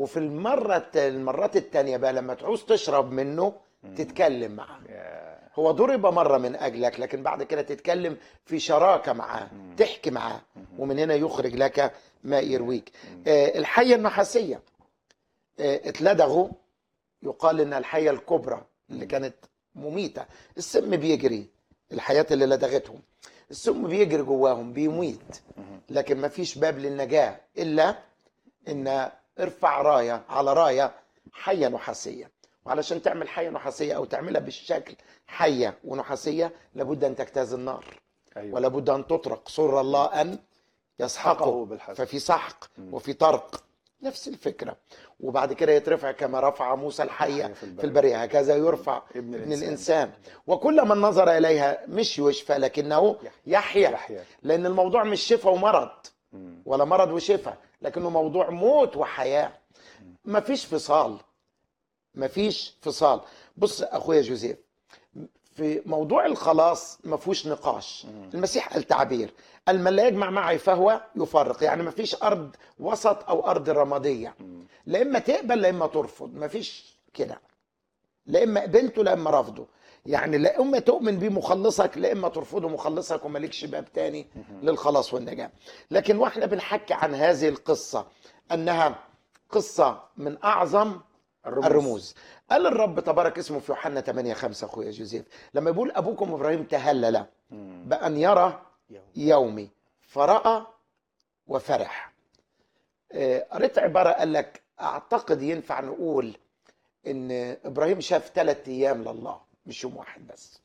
وفي المره الت- المرات التانية بقى لما تعوز تشرب منه تتكلم معاه يا هو ضرب مرة من أجلك لكن بعد كده تتكلم في شراكة معاه تحكي معاه ومن هنا يخرج لك ما يرويك آه، الحية النحاسية آه، اتلدغوا يقال إنها الحية الكبرى اللي كانت مميتة السم بيجري الحياة اللي لدغتهم السم بيجري جواهم بيميت لكن ما فيش باب للنجاة إلا إن ارفع راية على راية حية نحاسية وعلشان تعمل حية نحاسية أو تعملها بالشكل حية ونحاسية لابد أن تجتاز النار ايوه ولا بد أن تطرق سر الله أن يسحقه سحقه بالحسن. ففي سحق وفي طرق نفس الفكرة وبعد كده يترفع كما رفع موسى الحية في البرية. في البرية هكذا يرفع ابن ابن الإنسان. الإنسان وكل من نظر إليها مش يشفى لكنه يحيا يحيى لأن الموضوع مش شفاء ومرض مم. ولا مرض وشفاء لكنه موضوع موت وحياة مفيش فصال مفيش فصال بص أخويا جوزيف في موضوع الخلاص ما فيهوش نقاش المسيح قال تعبير قال من لا يجمع معي فهو يفرق يعني ما فيش ارض وسط او ارض رماديه لا اما تقبل لا اما ترفض ما فيش كده لا اما قبلته لا اما رفضه يعني لا اما تؤمن بيه مخلصك لا اما ترفضه مخلصك ومالكش باب تاني للخلاص والنجاه لكن واحنا بنحكي عن هذه القصه انها قصه من اعظم الرموز. الرموز قال الرب تبارك اسمه في يوحنا 8 5 اخويا جوزيف لما يقول ابوكم ابراهيم تهلل مم. بان يرى يومي فراى وفرح آه، قريت عباره قال لك اعتقد ينفع نقول ان ابراهيم شاف ثلاث ايام لله مش يوم واحد بس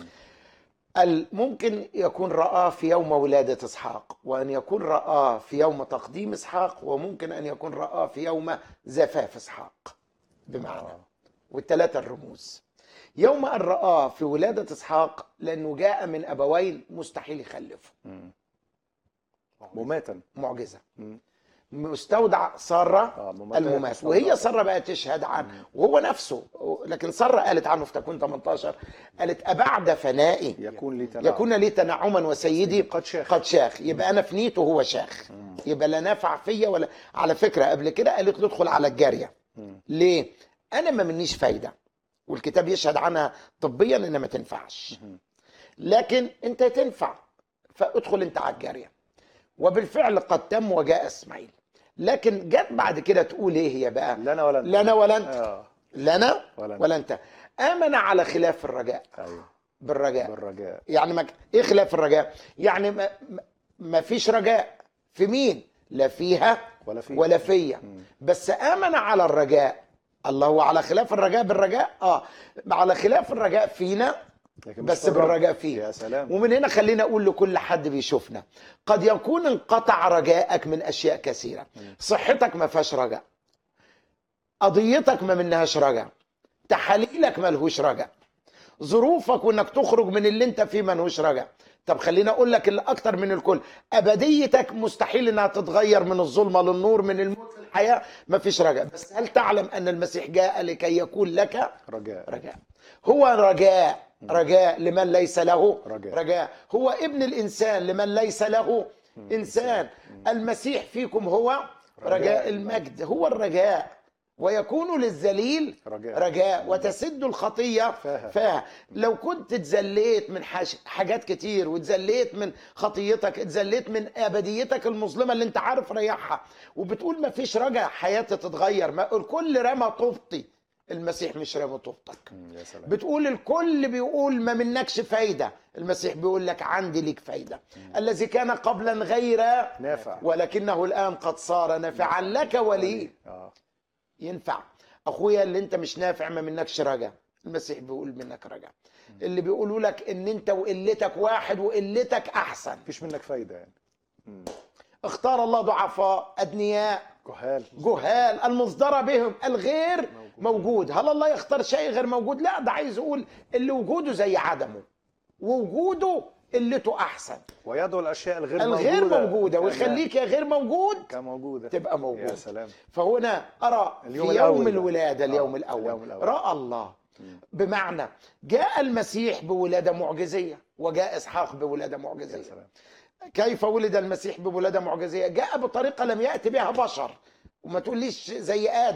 قال ممكن يكون رآه في يوم ولادة إسحاق وأن يكون رآه في يوم تقديم إسحاق وممكن أن يكون رآه في يوم زفاف إسحاق بمعنى آه. والثلاثة الرموز يوم أن رآه في ولادة إسحاق لأنه جاء من أبوين مستحيل يخلفه مم. مماتا معجزة مم. مستودع سارة اه مماتا الممات مستودع. وهي سارة بقى تشهد عنه وهو نفسه لكن سارة قالت عنه في تكون 18 قالت أبعد فنائي يكون لي تنعم. يكون لي تنعما وسيدي قد شاخ. قد شاخ يبقى انا فنيت وهو شاخ يبقى لا نافع فيا ولا على فكره قبل كده قالت له ادخل على الجاريه مم. ليه انا ما منيش فايده والكتاب يشهد عنها طبيا انها ما تنفعش لكن انت تنفع فادخل انت على الجاريه وبالفعل قد تم وجاء اسماعيل لكن جت بعد كده تقول ايه هي بقى لا انا ولا انت لا انا ولا انت اه لا انا ولا انت. ولا انت امن على خلاف الرجاء ايوه بالرجاء بالرجاء يعني ما ايه خلاف الرجاء يعني ما, ما- ما فيش رجاء في مين لا فيها ولا فيه. ولا فيا بس امن على الرجاء الله هو على خلاف الرجاء بالرجاء اه على خلاف الرجاء فينا لكن مش بس في الرب. بالرجاء فيه يا سلام ومن هنا خلينا اقول لكل حد بيشوفنا قد يكون انقطع رجائك من اشياء كثيره صحتك ما فيهاش رجاء قضيتك ما منهاش رجاء تحاليلك ملهوش رجاء ظروفك وانك تخرج من اللي انت فيه ملهوش رجاء طب خليني اقول لك اللي اكتر من الكل ابديتك مستحيل انها تتغير من الظلمه للنور من الموت للحياه مفيش رجاء بس هل تعلم ان المسيح جاء لكي يكون لك رجاء رجاء هو رجاء رجاء لمن ليس له رجاء. رجاء هو ابن الانسان لمن ليس له انسان المسيح فيكم هو رجاء رجاء المجد هو الرجاء ويكون للذليل رجاء. رجاء وتسد الخطيه فاها. فاها لو كنت اتذليت من حاج- حاجات كتير واتذليت من خطيتك اتذليت من ابديتك المظلمه اللي انت عارف ريحها وبتقول ما فيش رجاء حياتي تتغير ما الكل رمى طوبتي المسيح مش رمى طوبتك مم. يا سلام بتقول الكل بيقول ما منكش فايدة المسيح بيقول لك عندي ليك فايدة الذي كان قبلا غير نافع ولكنه الآن قد صار نافعا لك ولي اه ينفع أخويا اللي أنت مش نافع ما منكش رجا المسيح بيقول منك رجا اللي بيقولوا لك ان انت وقلتك واحد وقلتك احسن مفيش منك فايده يعني مم. اختار الله ضعفاء ادنياء جهال جهال المصدر بهم الغير موجود هل الله يختار شيء غير موجود لا ده عايز يقول اللي وجوده زي عدمه ووجوده قلته احسن ويدعو الاشياء الغير الغير موجوده موجوده كما- ويخليك يا غير موجود كموجوده تبقى موجود يا سلام فهنا ارى اليوم في الأول يوم ده. الولاده آه، اليوم الاول, اليوم الأول. راى الله بمعنى جاء المسيح بولاده معجزيه وجاء اسحاق بولاده يا معجزيه سلام كيف ولد المسيح بولاده معجزيه جاء بطريقه لم ياتي بها بشر وما تقوليش زي ادم